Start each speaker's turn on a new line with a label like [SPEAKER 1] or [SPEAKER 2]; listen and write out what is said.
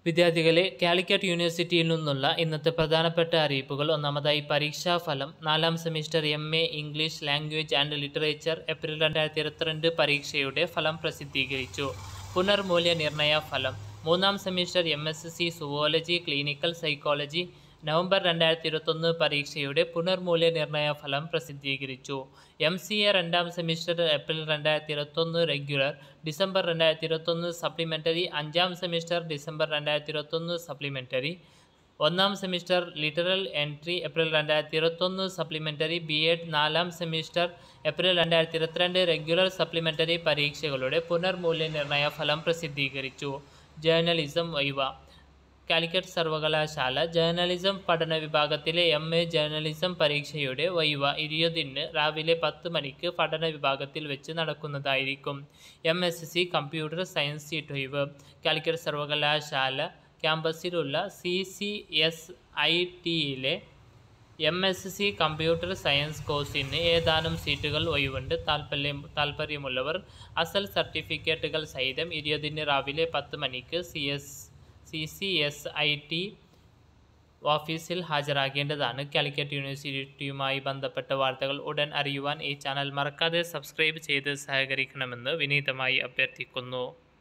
[SPEAKER 1] വിദ്യാർത്ഥികളെ കാലിക്കറ്റ് യൂണിവേഴ്സിറ്റിയിൽ നിന്നുള്ള ഇന്നത്തെ പ്രധാനപ്പെട്ട അറിയിപ്പുകൾ ഒന്നാമതായി പരീക്ഷാഫലം നാലാം semester M A English language and literature April രണ്ടായിരത്തി ഇരുപത്തിരണ്ട് പരീക്ഷയുടെ ഫലം പ്രസിദ്ധീകരിച്ചു പുനർമൂല്യനിർണയ ഫലം മൂന്നാം semester M S C zoology clinical psychology November രണ്ടായിരത്തി ഇരുപത്തൊന്ന് പരീക്ഷയുടെ പുനർമൂല്യനിർണയ ഫലം പ്രസിദ്ധീകരിച്ചു എം സി എ രണ്ടാം സെമിസ്റ്റർ ഏപ്രിൽ രണ്ടായിരത്തി ഇരുപത്തൊന്ന് റെഗുലർ ഡിസംബർ രണ്ടായിരത്തി ഇരുപത്തൊന്ന് സപ്ലിമെൻ്ററി അഞ്ചാം സെമിസ്റ്റർ ഡിസംബർ രണ്ടായിരത്തി ഇരുപത്തൊന്ന് സപ്ലിമെൻ്ററി ഒന്നാം സെമിസ്റ്റർ ലിറ്ററൽ എൻട്രി ഏപ്രിൽ രണ്ടായിരത്തി ഇരുപത്തൊന്ന് സപ്ലിമെൻ്ററി ബി എഡ് നാലാം സെമിസ്റ്റർ ഏപ്രിൽ രണ്ടായിരത്തി ഇരുപത്തിരണ്ട് റെഗുലർ സപ്ലിമെൻ്ററി പരീക്ഷകളുടെ പുനർമൂല്യനിർണയ ഫലം പ്രസിദ്ധീകരിച്ചു ജേർണലിസം വൈവ കാലിക്കറ്റ് സർവകലാശാല ജേർണലിസം പഠന വിഭാഗത്തിലെ എം എ ജേർണലിസം പരീക്ഷയുടെ വൈവ ഇരുപതിന് രാവിലെ പത്ത് മണിക്ക് പഠന വിഭാഗത്തിൽ വെച്ച് നടക്കുന്നതായിരിക്കും M S C computer science seat ഒഴിവ് കാലിക്കറ്റ് സർവകലാശാല ക്യാമ്പസിലുള്ള സി സി എസ് ഐ ടിയിലെ M S C computer science കോഴ്സിന് ഏതാനും സീറ്റുകൾ ഒഴിവുണ്ട് താൽപ്പര്യം താൽപ്പര്യമുള്ളവർ അസൽ സർട്ടിഫിക്കറ്റുകൾ സഹിതം ഇരുപതിന് രാവിലെ പത്ത് മണിക്ക് C S C C S I T ഓഫീസിൽ ഹാജരാകേണ്ടതാണ് കാലിക്കറ്റ് യൂണിവേഴ്സിറ്റിയുമായി ബന്ധപ്പെട്ട വാർത്തകൾ ഉടൻ അറിയുവാൻ ഈ ചാനൽ മറക്കാതെ സബ്സ്ക്രൈബ് ചെയ്ത് സഹകരിക്കണമെന്ന് വിനീതമായി അഭ്യർത്ഥിക്കുന്നു